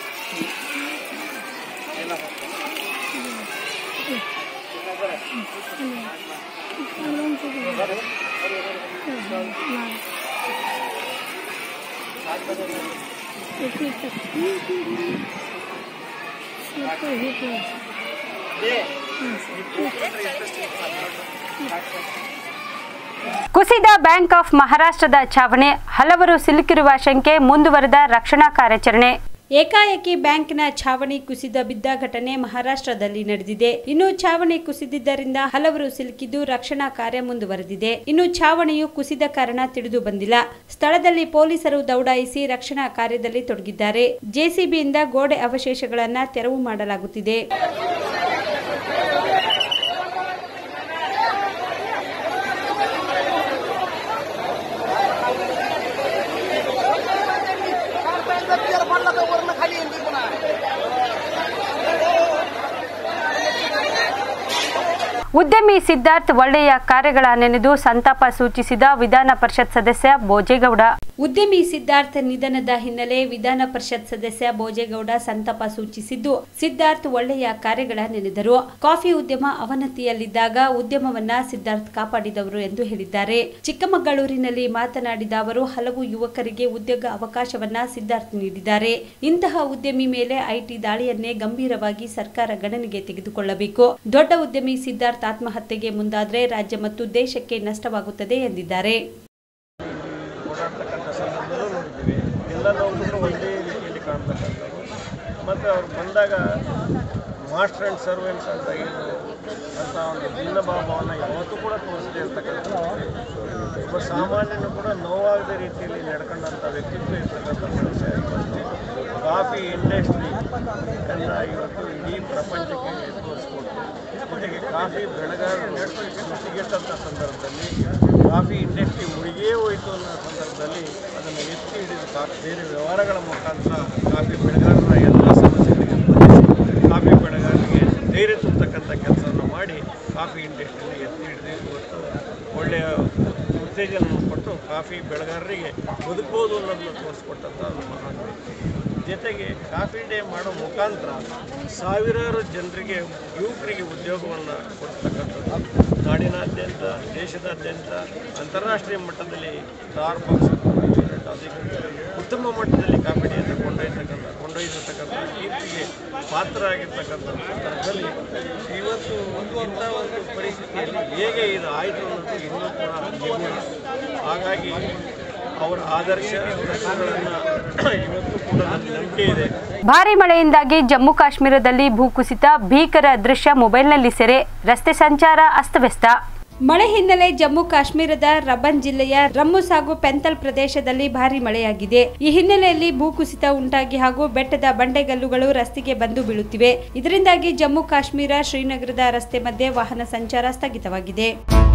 ಕುಸಿದ ಬ್ಯಾಂಕ್ ಆಫ್ ಮಹಾರಾಷ್ಟ್ರದ ಛಾವಣಿ ಹಲವರು ಸಿಲುಕಿರುವ ಶಂಕೆ ಮುಂದುವರೆದ ರಕ್ಷಣಾ ಕಾರ್ಯಾಚರಣೆ ಏಕಾಏಕಿ ಬ್ಯಾಂಕ್ನ ಛಾವಣಿ ಕುಸಿದ ಬಿದ್ದ ಘಟನೆ ಮಹಾರಾಷ್ಟ್ರದಲ್ಲಿ ನಡೆದಿದೆ ಇನ್ನು ಛಾವಣಿ ಕುಸಿದಿದ್ದರಿಂದ ಹಲವರು ಸಿಲುಕಿದ್ದು ರಕ್ಷಣಾ ಕಾರ್ಯ ಮುಂದುವರೆದಿದೆ ಇನ್ನು ಛಾವಣಿಯು ಕುಸಿದ ಕಾರಣ ತಿಳಿದು ಬಂದಿಲ್ಲ ಸ್ಥಳದಲ್ಲಿ ಪೊಲೀಸರು ದೌಡಾಯಿಸಿ ರಕ್ಷಣಾ ಕಾರ್ಯದಲ್ಲಿ ತೊಡಗಿದ್ದಾರೆ ಜೆಸಿಬಿಯಿಂದ ಗೋಡೆ ಅವಶೇಷಗಳನ್ನ ತೆರವು ಮಾಡಲಾಗುತ್ತಿದೆ ಉದ್ಯಮಿ ಸಿದ್ಧಾರ್ಥ್ ಒಳ್ಳೆಯ ಕಾರ್ಯಗಳ ನೆನೆದು ಸಂತಾಪ ಸೂಚಿಸಿದ ವಿಧಾನ ಪರಿಷತ್ ಸದಸ್ಯ ಬೋಜೇಗೌಡ ಉದ್ಯಮಿ ಸಿದ್ಧಾರ್ಥ್ ನಿಧನದ ಹಿನ್ನೆಲೆ ವಿಧಾನ ಪರಿಷತ್ ಸದಸ್ಯ ಬೋಜೇಗೌಡ ಸಂತಾಪ ಸೂಚಿಸಿದ್ದು ಸಿದ್ಧಾರ್ಥ್ ಒಳ್ಳೆಯ ಕಾರ್ಯಗಳ ನೆನೆದರು ಕಾಫಿ ಉದ್ಯಮ ಅವನತಿಯಲ್ಲಿದ್ದಾಗ ಉದ್ಯಮವನ್ನ ಸಿದ್ಧಾರ್ಥ್ ಕಾಪಾಡಿದವರು ಎಂದು ಹೇಳಿದ್ದಾರೆ ಚಿಕ್ಕಮಗಳೂರಿನಲ್ಲಿ ಮಾತನಾಡಿದ ಅವರು ಹಲವು ಯುವಕರಿಗೆ ಉದ್ಯೋಗ ಅವಕಾಶವನ್ನ ಸಿದ್ಧಾರ್ಥ್ ನೀಡಿದ್ದಾರೆ ಇಂತಹ ಉದ್ಯಮಿ ಮೇಲೆ ಐಟಿ ದಾಳಿಯನ್ನೇ ಗಂಭೀರವಾಗಿ ಸರ್ಕಾರ ಗಣನೆಗೆ ತೆಗೆದುಕೊಳ್ಳಬೇಕು ದೊಡ್ಡ ಉದ್ಯಮಿ ಸಿದ್ಧಾರ್ಥ್ ಆತ್ಮಹತ್ಯೆಗೆ ಮುಂದಾದ್ರೆ ರಾಜ್ಯ ಮತ್ತು ದೇಶಕ್ಕೆ ನಷ್ಟವಾಗುತ್ತದೆ ಎಂದಿದ್ದಾರೆ ಓಡಾಡ್ತಕ್ಕಂಥ ಸಂದರ್ಭದಲ್ಲೂ ನೋಡಿದ್ದೀವಿ ಎಲ್ಲರೂ ಕೂಡ ಒಂದೇ ರೀತಿಯಲ್ಲಿ ಕಾಣ್ತಕ್ಕಂಥದ್ದು ಮತ್ತು ಅವ್ರು ಬಂದಾಗ ಮಾಸ್ಟರ್ ಆ್ಯಂಡ್ ಸರ್ವೆಂಟ್ ಅಂತ ಏನು ಅಂತ ಒಂದು ಭಿನ್ನ ಭಾವವನ್ನು ಯಾವತ್ತೂ ಕೂಡ ತೋರಿಸದೇ ಇರ್ತಕ್ಕಂಥದ್ದು ಒಬ್ಬ ಸಾಮಾನ್ಯನು ಕೂಡ ನೋವಾಗದ ರೀತಿಯಲ್ಲಿ ನಡ್ಕೊಂಡಂಥ ವ್ಯಕ್ತಿತ್ವ ಇರ್ತಕ್ಕಂಥ ಮನುಷ್ಯ ಇವತ್ತು ಕಾಫಿ ಇಂಡಸ್ಟ್ರಿ ಎಲ್ಲ ಇವತ್ತು ಇಡೀ ಪ್ರಪಂಚಕ್ಕೆ ತೋರಿಸ್ಕೊಟ್ಟು ಜೊತೆಗೆ ಕಾಫಿ ಬೆಳೆಗಾರರು ಕೃಷಿಗೆಟ್ಟಂಥ ಸಂದರ್ಭದಲ್ಲಿ ಕಾಫಿ ಇಂಡಸ್ಟ್ರಿ ಮುಳುಗೇ ಹೋಯಿತು ಅನ್ನೋ ಸಂದರ್ಭದಲ್ಲಿ ಅದನ್ನು ಎತ್ತಿ ಹಿಡಿದು ಕಾ- ಬೇರೆ ವ್ಯವಹಾರಗಳ ಮುಖಾಂತರ ಕಾಫಿ ಬೆಳೆಗಾರರ ಎಲ್ಲ ಸಮಸ್ಯೆಗಳಿಗೆ ಸ್ಪಂದಿಸಿ ಕಾಫಿ ಬೆಳೆಗಾರರಿಗೆ ಧೈರ್ಯ ತುಂಬತಕ್ಕಂಥ ಕೆಲಸವನ್ನು ಮಾಡಿ ಕಾಫಿ ಇಂಡಸ್ಟ್ರಿನ ಎತ್ತಿ ಹಿಡಿದು ಇವತ್ತು ಒಳ್ಳೆಯ ಉತ್ತೇಜನವನ್ನು ಕೊಟ್ಟು ಕಾಫಿ ಬೆಳೆಗಾರರಿಗೆ ಬದುಕಬಹುದು ಅನ್ನೋದನ್ನು ತೋರಿಸ್ಕೊಟ್ಟಂಥ ಒಂದು ಮಹಾನ್ ವ್ಯಕ್ತಿ ಜೊತೆಗೆ ಕಾಫಿ ಡೇ ಮಾಡೋ ಮುಖಾಂತರ ಸಾವಿರಾರು ಜನರಿಗೆ ಯುವಕರಿಗೆ ಉದ್ಯೋಗವನ್ನು ಕೊಡ್ತಕ್ಕಂಥದ್ದು ನಾಡಿನಾದ್ಯಂತ ದೇಶದಾದ್ಯಂತ ಅಂತಾರಾಷ್ಟ್ರೀಯ ಮಟ್ಟದಲ್ಲಿ ಸ್ಟಾರ್ ಬಾಕ್ಸ್ ಉತ್ತಮ ಮಟ್ಟದಲ್ಲಿ ಕಾಫಿ ಡೇಯನ್ನು ಕೊಂಡೊಯ್ತಕ್ಕಂಥ ಕೊಂಡೊಯ್ದಿರ್ತಕ್ಕಂಥ ಕೀರ್ತಿಗೆ ಪಾತ್ರ ಆಗಿರ್ತಕ್ಕಂಥ ಸಂದರ್ಭದಲ್ಲಿ ಇವತ್ತು ಇಂಥ ಒಂದು ಪರಿಸ್ಥಿತಿಯಲ್ಲಿ ಹೇಗೆ ಇದು ಆಯಿತು ಅನ್ನೋದು ಇನ್ನೂ ಕೂಡ ನಿಗೂಢ ಹಾಗಾಗಿ ಅವರ ಆದರ್ಶ ತತ್ವಗಳನ್ನು ಇವತ್ತು ಕೂಡ ನನಗೆ ನಂಬಿಕೆ ಇದೆ ಭಾರಿ ಮಳೆಯಿಂದಾಗಿ ಜಮ್ಮು ಕಾಶ್ಮೀರದಲ್ಲಿ ಭೂಕುಸಿತ ಭೀಕರ ದೃಶ್ಯ ಮೊಬೈಲ್ನಲ್ಲಿ ಸೆರೆ ರಸ್ತೆ ಸಂಚಾರ ಅಸ್ತವ್ಯಸ್ತ ಮಳೆ ಹಿನ್ನೆಲೆ ಜಮ್ಮು ಕಾಶ್ಮೀರದ ರಬನ್ ಜಿಲ್ಲೆಯ ರಮ್ಮುಸ್ ಹಾಗೂ ಪೆಂತಲ್ ಪ್ರದೇಶದಲ್ಲಿ ಭಾರಿ ಮಳೆಯಾಗಿದೆ ಈ ಹಿನ್ನೆಲೆಯಲ್ಲಿ ಭೂಕುಸಿತ ಉಂಟಾಗಿ ಹಾಗೂ ಬೆಟ್ಟದ ಬಂಡೆಗಲ್ಲುಗಳು ರಸ್ತೆಗೆ ಬಂದು ಬೀಳುತ್ತಿವೆ ಇದರಿಂದಾಗಿ ಜಮ್ಮು ಕಾಶ್ಮೀರ ಶ್ರೀನಗರದ ರಸ್ತೆ ಮಧ್ಯೆ ವಾಹನ ಸಂಚಾರ ಸ್ಥಗಿತವಾಗಿದೆ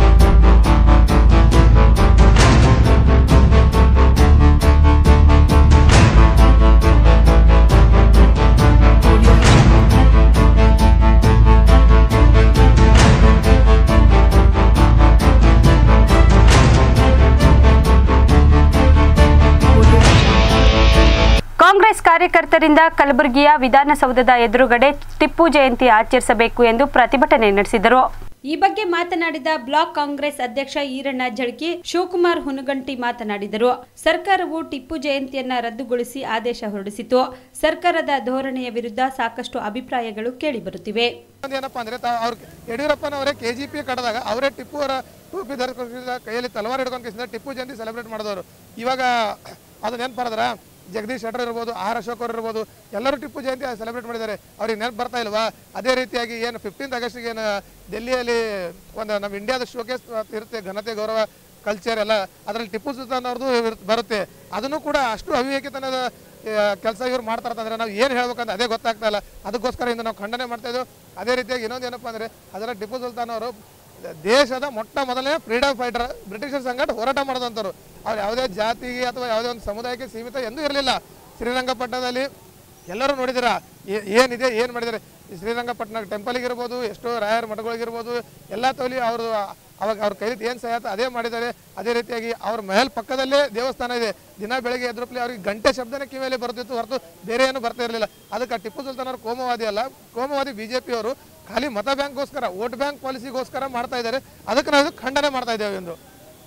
ಕಾಂಗ್ರೆಸ್ ಕಾರ್ಯಕರ್ತರಿಂದ ಕಲಬುರಗಿಯ ವಿಧಾನಸೌಧದ ಎದುರುಗಡೆ ಟಿಪ್ಪು ಜಯಂತಿ ಆಚರಿಸಬೇಕು ಎಂದು ಪ್ರತಿಭಟನೆ ನಡೆಸಿದರು ಈ ಬಗ್ಗೆ ಮಾತನಾಡಿದ ಬ್ಲಾಕ್ ಕಾಂಗ್ರೆಸ್ ಅಧ್ಯಕ್ಷ ಈರಣ್ಣ ಜಳಕಿ ಶಿವಕುಮಾರ್ ಹುನಗಂಟಿ ಮಾತನಾಡಿದರು ಸರ್ಕಾರವು ಟಿಪ್ಪು ಜಯಂತಿಯನ್ನ ರದ್ದುಗೊಳಿಸಿ ಆದೇಶ ಹೊರಡಿಸಿತು ಸರ್ಕಾರದ ಧೋರಣೆಯ ವಿರುದ್ಧ ಸಾಕಷ್ಟು ಅಭಿಪ್ರಾಯಗಳು ಕೇಳಿಬರುತ್ತಿವೆ ಒಂದು ಏನಪ್ಪ ಅಂದ್ರೆ ತಾವು ಅವ್ರ ಯಡಿಯೂರಪ್ಪನವರೇ ಕೆ ಜಿ ಪಿ ಕಟ್ಟದಾಗ ಅವರೇ ಟಿಪ್ಪು ಅವರ ಟೋಪಿ ಧರಿಸ್ಕೊಂಡು ಕೈಯಲ್ಲಿ ತಲವಾರು ಹಿಡ್ಕೊಂಡು ಕೇಸಿಂದ ಟಿಪ್ಪು ಜಯಂತಿ ಸೆಲೆಬ್ರೇಟ್ ಮಾಡಿದವರು ಇವಾಗ ಅದು ನೆನಪು ಬರದ್ರ ಜಗದೀಶ್ ಶೆಟ್ಟರ್ ಇರ್ಬೋದು ಆರ್ ಅಶೋಕ್ ಅವ್ರು ಇರ್ಬೋದು ಎಲ್ಲರೂ ಟಿಪ್ಪು ಜಯಂತಿ ಸೆಲೆಬ್ರೇಟ್ ಮಾಡಿದ್ದಾರೆ ಅವ್ರಿಗೆ ನೆನಪು ಬರ್ತಾ ಇಲ್ವಾ ಅದೇ ರೀತಿಯಾಗಿ ಏನು ಫಿಫ್ಟೀನ್ತ್ ಆಗಸ್ಟ್ಗೆ ಏನು ಡೆಲ್ಲಿಯಲ್ಲಿ ಒಂದು ನಮ್ಮ ಇಂಡಿಯಾದ ಶೋಕೇಸ್ ಇರುತ್ತೆ ಘನತೆ ಗೌರವ ಕಲ್ಚರ್ ಎಲ್ಲ ಅದರಲ್ಲಿ ಟಿಪ್ಪು ಸುಲ್ತಾನ್ ಅವ್ರದ್ದು ಇರ್- ಬರುತ್ತೆ ಅದನ್ನು ಕೂಡ ಅಷ್ಟು ಅವಿವೇಕಿತನದ ಕೆಲಸ ಇವ್ರು ಮಾಡ್ತಾ ಇರ್ತಂದ್ರೆ ನಾವು ಏನು ಹೇಳ್ಬೇಕಂತ ಅದೇ ಗೊತ್ತಾಗ್ತಾ ಇಲ್ಲ ಅದಕ್ಕೋಸ್ಕರ ಇಂದು ನಾವು ಖಂಡನೆ ಮಾಡ್ತಾ ಇದ್ದೆವು ಅದೇ ರೀತಿಯಾಗಿ ಇನ್ನೊಂದು ಏನಪ್ಪ ಅಂದರೆ ಅದರ ಟಿಪ್ಪು ಸುಲ್ತಾನ್ ಅವರು ದೇಶದ ಮೊಟ್ಟ ಮೊದಲನೇ ಫ್ರೀಡಮ್ ಫೈಟರ್ ಬ್ರಿಟಿಷರ್ ಸಂಘಟ ಹೋರಾಟ ಮಾಡಿದಂಥವ್ರು ಅವ್ರು ಯಾವುದೇ ಜಾತಿಗೆ ಅಥವಾ ಯಾವುದೇ ಒಂದು ಸಮುದಾಯಕ್ಕೆ ಸೀಮಿತ ಎಂದೂ ಇರಲಿಲ್ಲ ಶ್ರೀರಂಗಪಟ್ಟಣದಲ್ಲಿ ಎಲ್ಲರೂ ನೋಡಿದಿರ ಏನಿದೆ ಏನು ಮಾಡಿದ್ದಾರೆ ಈ ಶ್ರೀರಂಗಪಟ್ಟಣ ಟೆಂಪಲ್ಗೆ ಇರ್ಬೋದು ಎಷ್ಟೋ ರಾಯರ ಮಠಗಳಿಗಿರ್ಬೋದು ಎಲ್ಲ ತೋಲಿ ಅವರು ಅವಾಗ ಅವ್ರ ಕೈಲಿ ಏನು ಸಹಾಯತ ಅದೇ ಮಾಡಿದ್ದಾರೆ ಅದೇ ರೀತಿಯಾಗಿ ಅವ್ರ ಮಹಲ್ ಪಕ್ಕದಲ್ಲೇ ದೇವಸ್ಥಾನ ಇದೆ ದಿನ ಬೆಳಗ್ಗೆ ಎದ್ರಪ್ಲೆ ಅವ್ರಿಗೆ ಗಂಟೆ ಶಬ್ದನೇ ಕಿವಿಯಲ್ಲಿ ಬರ್ತಿತ್ತು ಹೊರತು ಬೇರೆ ಏನು ಬರ್ತಾ ಇರಲಿಲ್ಲ ಅದಕ್ಕೆ ಟಿಪ್ಪು ಸುಲ್ತಾನ್ ಅವ್ರು ಕೋಮವಾದಿ ಅಲ್ಲ ಕೋಮವಾದಿ ಬಿ ಜೆ ಪಿಯವರು ಖಾಲಿ ಮತ ಬ್ಯಾಂಕ್ಗೋಸ್ಕರ ವೋಟ್ ಬ್ಯಾಂಕ್ ಪಾಲಿಸಿಗೋಸ್ಕರ ಮಾಡ್ತಾ ಇದ್ದಾರೆ ಅದಕ್ಕೆ ನಾವು ಇದು ಖಂಡನೆ ಮಾಡ್ತಾ ಇದ್ದೇವೆ ಎಂದು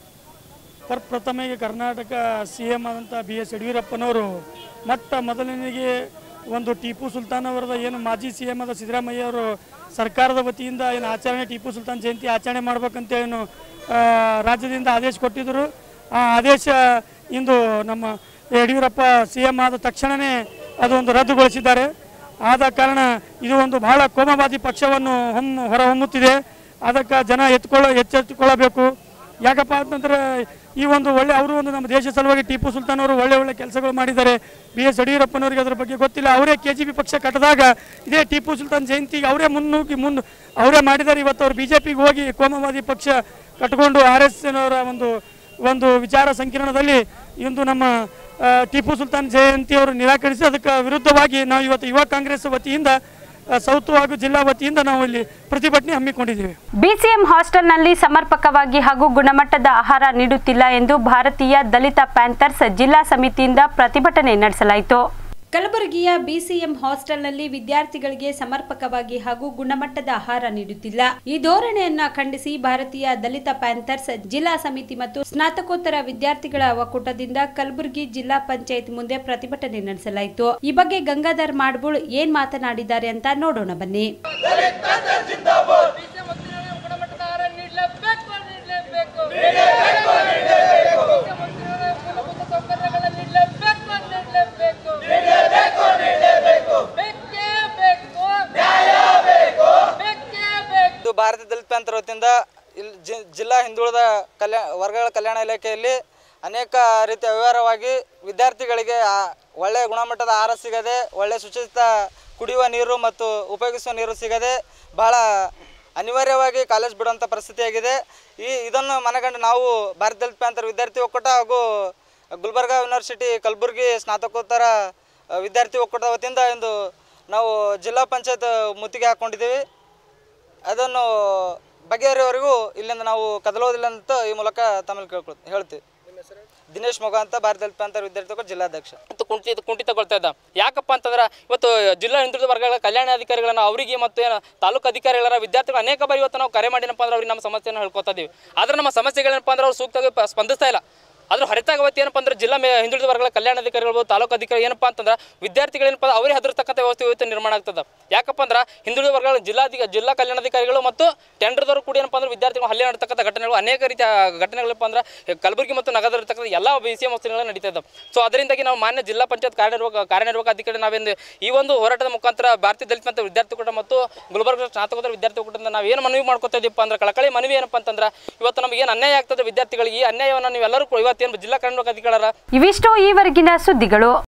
ಪ್ರಪ್ರಥಮೆಗೆ ಕರ್ನಾಟಕ ಸಿ ಎಂ ಆದಂಥ ಬಿ ಎಸ್ ಯಡಿಯೂರಪ್ಪನವರು ಮೊಟ್ಟ ಮೊದಲನಿಗೆ ಒಂದು ಟಿಪ್ಪು ಸುಲ್ತಾನ್ ಅವರದ ಏನು ಮಾಜಿ ಸಿ ಎಂ ಆದ ಸಿದ್ದರಾಮಯ್ಯ ಅವರು ಸರ್ಕಾರದ ವತಿಯಿಂದ ಏನು ಆಚರಣೆ ಟಿಪ್ಪು ಸುಲ್ತಾನ್ ಜಯಂತಿ ಆಚರಣೆ ಮಾಡ್ಬೇಕಂತ ಏನು ಆ, ರಾಜ್ಯದಿಂದ ಆದೇಶ ಕೊಟ್ಟಿದ್ದರು ಆ ಆದೇಶ ಇಂದು ನಮ್ಮ ಯಡಿಯೂರಪ್ಪ ಸಿ ಎಂ ಆದ ತಕ್ಷಣವೇ ಅದೊಂದು ರದ್ದುಗೊಳಿಸಿದ್ದಾರೆ ಆದ ಕಾರಣ ಇದು ಒಂದು ಬಹಳ ಕೋಮವಾದಿ ಪಕ್ಷವನ್ನು ಹೊಮ್ಮ ಹೊರಹೊಮ್ಮುತ್ತಿದೆ ಅದಕ್ಕೆ ಜನ ಎತ್ಕೊಳ್ಳೋ ಎಚ್ಚೆತ್ತುಕೊಳ್ಳಬೇಕು ಯಾಕಪ್ಪ ಅಂತಂದ್ರೆ ಈ ಒಂದು ಒಳ್ಳೆ ಅವರು ಒಂದು ನಮ್ಮ ದೇಶ ಸಲುವಾಗಿ ಟಿಪ್ಪು ಸುಲ್ತಾನ್ ಅವರು ಒಳ್ಳೆ ಒಳ್ಳೆ ಕೆಲಸಗಳು ಮಾಡಿದ್ದಾರೆ ಬಿ ಎಸ್ ಯಡಿಯೂರಪ್ಪನವರಿಗೆ ಅದರ ಬಗ್ಗೆ ಗೊತ್ತಿಲ್ಲ ಅವರೇ ಕೆ ಜಿ ಪಿ ಪಕ್ಷ ಕಟ್ಟಿದಾಗ ಇದೇ ಟಿಪ್ಪು ಸುಲ್ತಾನ್ ಜಯಂತಿಗೆ ಅವರೇ ಮುನ್ನುಗ್ಗಿ ಮುಂದೆ ಅವರೇ ಮಾಡಿದ್ದಾರೆ ಇವತ್ತು ಅವ್ರು ಬಿ ಜೆ ಪಿಗೆ ಹೋಗಿ ಕೋಮವಾದಿ ಪಕ್ಷ ಕಟ್ಕೊಂಡು ಆರ್ ಎಸ್ ಎನ್ನವರ ಒಂದು ಒಂದು ವಿಚಾರ ಸಂಕಿರಣದಲ್ಲಿ ಇಂದು ನಮ್ಮ ಆ, ಟಿಪ್ಪು ಸುಲ್ತಾನ್ ಜಯಂತಿ ಅವರು ನಿರಾಕರಿಸಿ ಅದಕ್ಕೆ ವಿರುದ್ಧವಾಗಿ ನಾವು ಇವತ್ತು ಯುವ ಕಾಂಗ್ರೆಸ್ ವತಿಯಿಂದ ಆ, ಸೌತು ಹಾಗೂ ಜಿಲ್ಲಾ ವತಿಯಿಂದ ನಾವು ಇಲ್ಲಿ ಪ್ರತಿಭಟನೆ ಹಮ್ಮಿಕೊಂಡಿದ್ದೇವೆ ಬಿಸಿಎಂ ಹಾಸ್ಟೆಲ್ನಲ್ಲಿ ಸಮರ್ಪಕವಾಗಿ ಹಾಗೂ ಗುಣಮಟ್ಟದ ಆಹಾರ ನೀಡುತ್ತಿಲ್ಲ ಎಂದು ಭಾರತೀಯ ದಲಿತ ಪ್ಯಾಂಥರ್ಸ್ ಜಿಲ್ಲಾ ಸಮಿತಿಯಿಂದ ಪ್ರತಿಭಟನೆ ನಡೆಸಲಾಯಿತು ಕಲಬುರಗಿಯ ಬಿಸಿಎಂ ಹಾಸ್ಟೆಲ್ನಲ್ಲಿ ವಿದ್ಯಾರ್ಥಿಗಳಿಗೆ ಸಮರ್ಪಕವಾಗಿ ಹಾಗೂ ಗುಣಮಟ್ಟದ ಆಹಾರ ನೀಡುತ್ತಿಲ್ಲ ಈ ಧೋರಣೆಯನ್ನ ಖಂಡಿಸಿ ಭಾರತೀಯ ದಲಿತ ಪ್ಯಾಂಥರ್ಸ್ ಜಿಲ್ಲಾ ಸಮಿತಿ ಮತ್ತು ಸ್ನಾತಕೋತ್ತರ ವಿದ್ಯಾರ್ಥಿಗಳ ಒಕ್ಕೂಟದಿಂದ ಕಲಬುರಗಿ ಜಿಲ್ಲಾ ಪಂಚಾಯತ್ ಮುಂದೆ ಪ್ರತಿಭಟನೆ ನಡೆಸಲಾಯಿತು ಈ ಬಗ್ಗೆ ಗಂಗಾಧರ್ ಮಾಡ್ಬುಳ್ ಏನ್ ಮಾತನಾಡಿದ್ದಾರೆ ಅಂತ ನೋಡೋಣ ಬನ್ನಿ ಇದು ಭಾರತೀಯ ದಲಿತ ಪ್ಯಾಂಥರ್ ವತಿಯಿಂದ ಇಲ್ಲಿ ಜಿ- ಜಿಲ್ಲಾ ಹಿಂದುಳಿದ ಕಲ್ಯಾಣ ವರ್ಗಗಳ ಕಲ್ಯಾಣ ಇಲಾಖೆಯಲ್ಲಿ ಅನೇಕ ರೀತಿಯ ವ್ಯವಹಾರವಾಗಿ ವಿದ್ಯಾರ್ಥಿಗಳಿಗೆ ಆ- ಒಳ್ಳೆಯ ಗುಣಮಟ್ಟದ ಆಹಾರ ಸಿಗದೆ ಒಳ್ಳೆಯ ಸುಚಿತ ಕುಡಿಯುವ ನೀರು ಮತ್ತು ಉಪಯೋಗಿಸುವ ನೀರು ಸಿಗದೆ ಬಹಳ ಅನಿವಾರ್ಯವಾಗಿ ಕಾಲೇಜ್ ಬಿಡುವಂಥ ಪರಿಸ್ಥಿತಿಯಾಗಿದೆ ಈ ಇದನ್ನು ಮನಗಂಡು ನಾವು ಭಾರತ ದಲಿತ ಪ್ಯಾಂಥರ್ ವಿದ್ಯಾರ್ಥಿ ಒಕ್ಕೂಟ ಹಾಗೂ ಗುಲ್ಬರ್ಗಾ ಯೂನಿವರ್ಸಿಟಿ ಕಲಬುರಗಿ ಸ್ನಾತಕೋತ್ತರ ಆ, ವಿದ್ಯಾರ್ಥಿ ಒಕ್ಕೂಟದ ವತಿಯಿಂದ ಇಂದು ನಾವು ಜಿಲ್ಲಾ ಪಂಚಾಯತ್ ಮುತ್ತಿಗೆ ಹಾಕ್ಕೊಂಡಿದ್ದೀವಿ ಅದನ್ನು ಬಗೆಹರಿಯವರೆಗೂ ಇಲ್ಲಿಂದ ನಾವು ಕದಲೋದಿಲ್ಲ ಅಂತ ಈ ಮೂಲಕ ತಮ್ಮಲ್ಲಿ ಕೇಳ್ಕೊಳ್ ಹೇಳ್ತೀವಿ ದಿನೇಶ್ ಮೊಗ ಅಂತ ಭಾರತ ದಲಿತ ಪ್ಯಾಂಥರ್ ವಿದ್ಯಾರ್ಥಿ ಒಕ್ಕೂಟ ಜಿಲ್ಲಾಧ್ಯಕ್ಷ ಮತ್ತು ಕುಂಠಿತ ಕುಂಠಿತಗೊಳ್ತಾ ಇದ್ದ ಯಾಕಪ್ಪ ಅಂತಂದ್ರೆ ಇವತ್ತು ಜಿಲ್ಲಾ ಹಿಂದುಳಿದ ವರ್ಗಗಳ ಕಲ್ಯಾಣಾಧಿಕಾರಿಗಳನ್ನ ಅವರಿಗೆ ಮತ್ತು ಏನು ತಾಲೂಕು ಅಧಿಕಾರಿಗಳ ವಿದ್ಯಾರ್ಥಿಗಳು ಅನೇಕ ಬಾರಿ ಇವತ್ತು ನಾವು ಕರೆ ಮಾಡಿನಪ್ಪ ಅಂದ್ರೆ ಅವ್ರಿಗೆ ನಮ್ಮ ಸಮಸ್ಯೆಯನ್ನು ಹೇಳ್ಕೊತಾ ಇದೀವಿ ಆದ್ರೆ ನಮ್ಮ ಸಮಸ್ಯೆಗಳೇನಪ್ಪ ಅಂದ್ರೆ ಅವ್ರು ಸೂಕ್ತವಾಗಿ ಪ- ಸ್ಪಂದಿಸ್ತಾ ಇಲ್ಲ ಅದ್ರ ಹೊರತಾಗಿ ಅವತ್ತು ಏನಪ್ಪ ಅಂದ್ರೆ ಜಿಲ್ಲಾ ಮೇ ಹಿಂದುಳಿದ ವರ್ಗಗಳ ಕಲ್ಯಾಣಾಧಿಕಾರಿಗಳು ತಾಲೂಕು ಅಧಿಕಾರಿ ಏನಪ್ಪ ಅಂತಂದ್ರೆ ವಿದ್ಯಾರ್ಥಿಗಳೇನಪ್ಪ ಅವರೇ ಹೆದರ್ತಕ್ಕಂಥ ವ್ಯವಸ್ಥೆ ಇವತ್ತು ನಿರ್ಮಾಣ ಆಗ್ತದೆ ಯಾಕಪ್ಪ ಅಂದ್ರೆ ಹಿಂದುಳಿದ ವರ್ಗಗಳ ಜಿಲ್ಲಾಧಿಕ ಜಿಲ್ಲಾ ಕಲ್ಯಾಣಾಧಿಕಾರಿಗಳು ಮತ್ತು ಟೆಂಡರ್ದವರು ಕೂಡ ಏನಪ್ಪ ಅಂದ್ರೆ ವಿದ್ಯಾರ್ಥಿಗಳು ಹಲ್ಲೆ ನಡ್ತಕ್ಕಂಥ ಘಟನೆಗಳು ಅನೇಕ ರೀತಿಯ ಘಟನೆಗಳಪ್ಪ ಅಂದ್ರೆ ಕಲಬುರಗಿ ಮತ್ತು ನಗರದ ಇರ್ತಕ್ಕಂಥ ಎಲ್ಲ ಬಿ ಸಿ ಎಂ ವಸ್ತುಗಳು ನಡೀತಾ ಇದ್ದಾವೆ ಸೊ ಅದರಿಂದಾಗಿ ನಾವು ಮಾನ್ಯ ಜಿಲ್ಲಾ ಪಂಚಾಯತ್ ಕಾರ್ಯನಿರ್ವಾಹಕ ಕಾರ್ಯನಿರ್ವಾಹಕ ಅಧಿಕಾರಿ ನಾವೇನು ಈ ಒಂದು ಹೋರಾಟದ ಮುಖಾಂತರ ಭಾರತೀಯ ದಲಿತ ಮತ್ತು ವಿದ್ಯಾರ್ಥಿ ಕೂಟ ಮತ್ತು ಗುಲ್ಬರ್ಗ ಸ್ನಾತಕೋತ್ತರ ವಿದ್ಯಾರ್ಥಿ ಕೂಟದಿಂದ ನಾವು ಏನು ಮನವಿ ಮಾಡ್ಕೊತಾ ಇದೀವಪ್ಪ ಅಂದ್ರೆ ಕಳಕಳಿ ಮನವಿ ಏನಪ್ಪ ಅಂತಂದ್ರೆ ಇವತ್ತು ನಮಗೆ ಏನು ಅನ್ಯಾಯ ಆಗ್ತದೆ ವಿದ್ಯಾರ್ಥಿಗಳಿಗೆ ಈ ಅನ್ಯಾಯವನ್ನು ನೀವೆಲ್ಲರೂ ಕೂಡ ಇವತ್ತೇನು ಜಿಲ್ಲಾ ಕಾರ್ಯನಿರ್ವಾಹಕ ಅಧಿಕಾರರ ಇವಿಷ್ಟು ಈವರೆಗಿನ ಸುದ್ದಿಗಳು